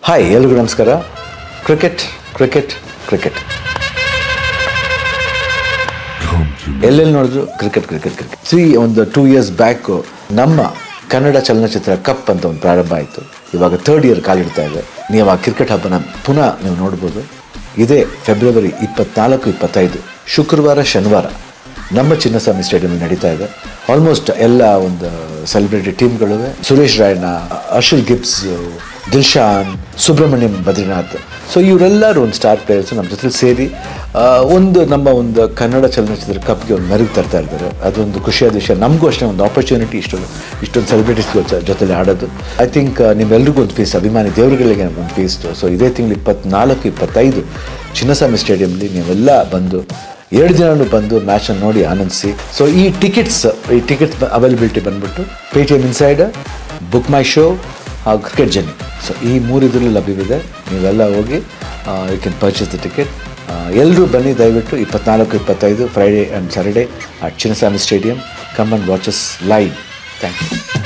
hi ಎಲ್ರಿಗೂ ನಮಸ್ಕಾರ cricket cricket cricket ಎಲ್ಲೆಲ್ಲಿ ನೋಡಿದ್ರು ಕ್ರಿಕೆಟ್ ಕ್ರಿಕೆಟ್ ಕ್ರಿಕೆಟ್ ಸಿ ಒಂದು ಟೂ ಇಯರ್ಸ್ ಬ್ಯಾಕ್ ನಮ್ಮ ಕನ್ನಡ ಚಲನಚಿತ್ರ ಕಪ್ ಅಂತ ಒಂದು ಪ್ರಾರಂಭ ಆಯಿತು ಇವಾಗ ಥರ್ಡ್ ಇಯರ್ ಕಾಲಿಡ್ತಾ ಇದೆ ನೀವು ಆ ಕ್ರಿಕೆಟ್ ಹಬ್ಬನ ಪುನಃ ನೀವು ನೋಡ್ಬೋದು ಇದೇ ಫೆಬ್ರವರಿ ಇಪ್ಪತ್ನಾಲ್ಕು ಇಪ್ಪತ್ತೈದು ಶುಕ್ರವಾರ ಶನಿವಾರ ನಮ್ಮ ಚಿನ್ನಸ್ವಾಮಿ ಸ್ಟೇಡಿಯಂ ನಡೀತಾ ಇದೆ ಆಲ್ಮೋಸ್ಟ್ ಎಲ್ಲ ಒಂದು ಸೆಲೆಬ್ರಿಟಿ ಟೀಮ್ಗಳು Suresh Raina Herschelle Gibbs Dilshan Subramaniam Badrinath so ಇವರೆಲ್ಲರೂ ಒಂದು ಸ್ಟಾರ್ ಪ್ಲೇಯರ್ಸ್ ನಮ್ಮ ಜೊತೆ ಸೇರಿ ಆ, ಒಂದು ನಮ್ಮ ಒಂದು ಕನ್ನಡ ಚಲನಚಿತ್ರ ಕಪ್ಗೆ ಒಂದು ಮೆರುಗು ತರ್ತಾ ಇದ್ದಾರೆ ಅದೊಂದು ಖುಷಿಯಾದ ವಿಷಯ ನಮಗೂ ಅಷ್ಟೇ ಒಂದು ಆಪರ್ಚುನಿಟಿ ಇಷ್ಟೊಂದು ಇಷ್ಟೊಂದು ಸೆಲೆಬ್ರಿಟೀಸ್ ಜೊತೆಲಿ ಆಡೋದು ಐ ಥಿಂಕ್ ನಿಮ್ಮೆಲ್ರಿಗೂ ಒಂದು ಫೀಸ್ ಅಭಿಮಾನಿ ದೇವರುಗಳಿಗೆ ಒಂದು ಫೀಸ್ಟ್ ಸೊ ಇದೇ ತಿಂಗಳು ಇಪ್ಪತ್ನಾಲ್ಕು ಇಪ್ಪತ್ತೈದು ಚಿನ್ನಸ್ವಾಮಿ ಸ್ಟೇಡಿಯಂಲಿ ನೀವೆಲ್ಲ ಬಂದು ಎರಡು ದಿನನೂ ಬಂದು ಮ್ಯಾಚನ್ನು ನೋಡಿ ಆನಂದಿಸಿ ಸೊ ಈ ಟಿಕೆಟ್ಸ್ ಈ ಟಿಕೆಟ್ಸ್ ಅವೈಲಬಿಲಿಟಿ ಬಂದ್ಬಿಟ್ಟು Paytm inside BookMyShow ಹಾಗೂ ಕ್ರಿಕೆಟ್ ಜರ್ನಿ ಸೊ ಈ ಮೂರು ಇದರಲ್ಲಿ ಲಭ್ಯವಿದೆ ನೀವೆಲ್ಲ ಹೋಗಿ you can purchase the ticket ಎಲ್ಲರೂ ಬನ್ನಿ ದಯವಿಟ್ಟು ಇಪ್ಪತ್ನಾಲ್ಕು ಇಪ್ಪತ್ತೈದು Friday and Saturday at Chinnaswamy stadium come and watch us live thank you